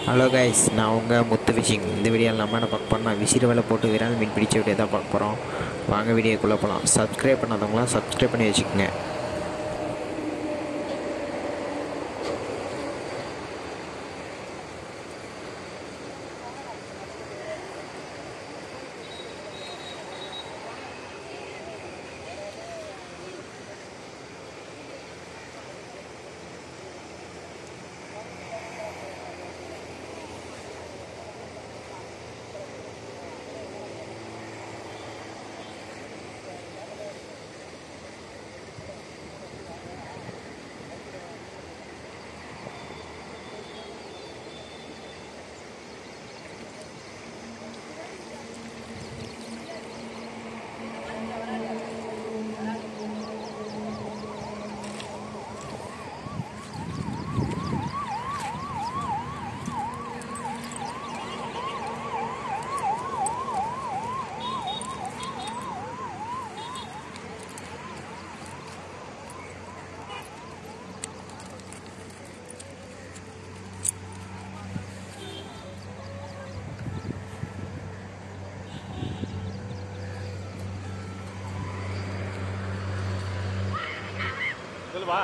hello guys நான் உங்கள் முத்து phishing இந்த வீடியோவில் நம்ம என்ன பார்க்க போறோம்னா விசிறு வலை போட்டு விரால் மீன் பிடிச்ச வீடியோ தான் பார்க்க போகிறோம் வாங்க வீடியோக்குள்ளே போகலாம் சப்ஸ்கிரைப் பண்ணாதவங்களாம் சப்ஸ்கிரைப் பண்ணி வச்சுக்கோங்க சொல்லுவா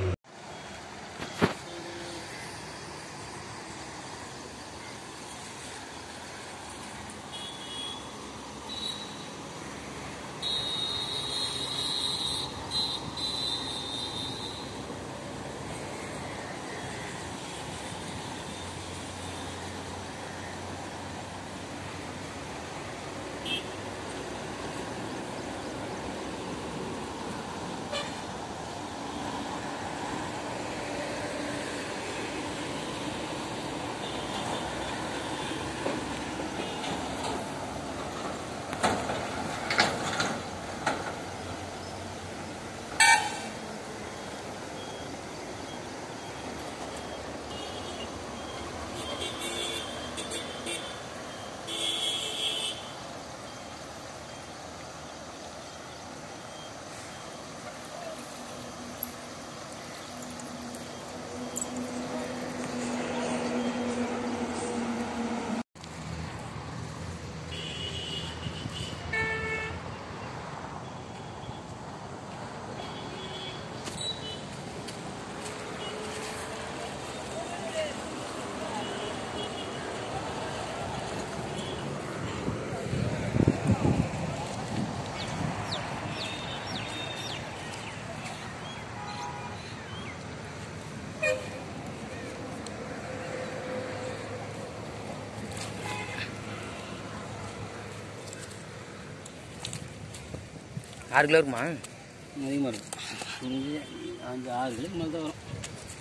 ஆறு கிலோ இருக்குமா அதிகமாக இருக்கும் அஞ்சு அஞ்சு ஆறு கிலோக்கு மேலே தான் வரும்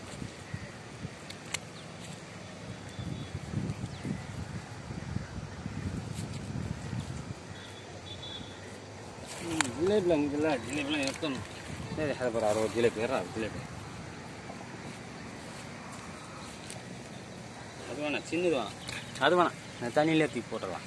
ஜிலேபியில் அங்கே இல்லை ஜிலேபிலாம் எத்தணும் சரி அதை ஒரு அறுபது ஜிலேபி ஏறா ஜிலேபி அது வேணாம் சின்னது வேணாம் அது வேணாம் நான் தண்ணியிலே தூக்கி போட்டுடலாம்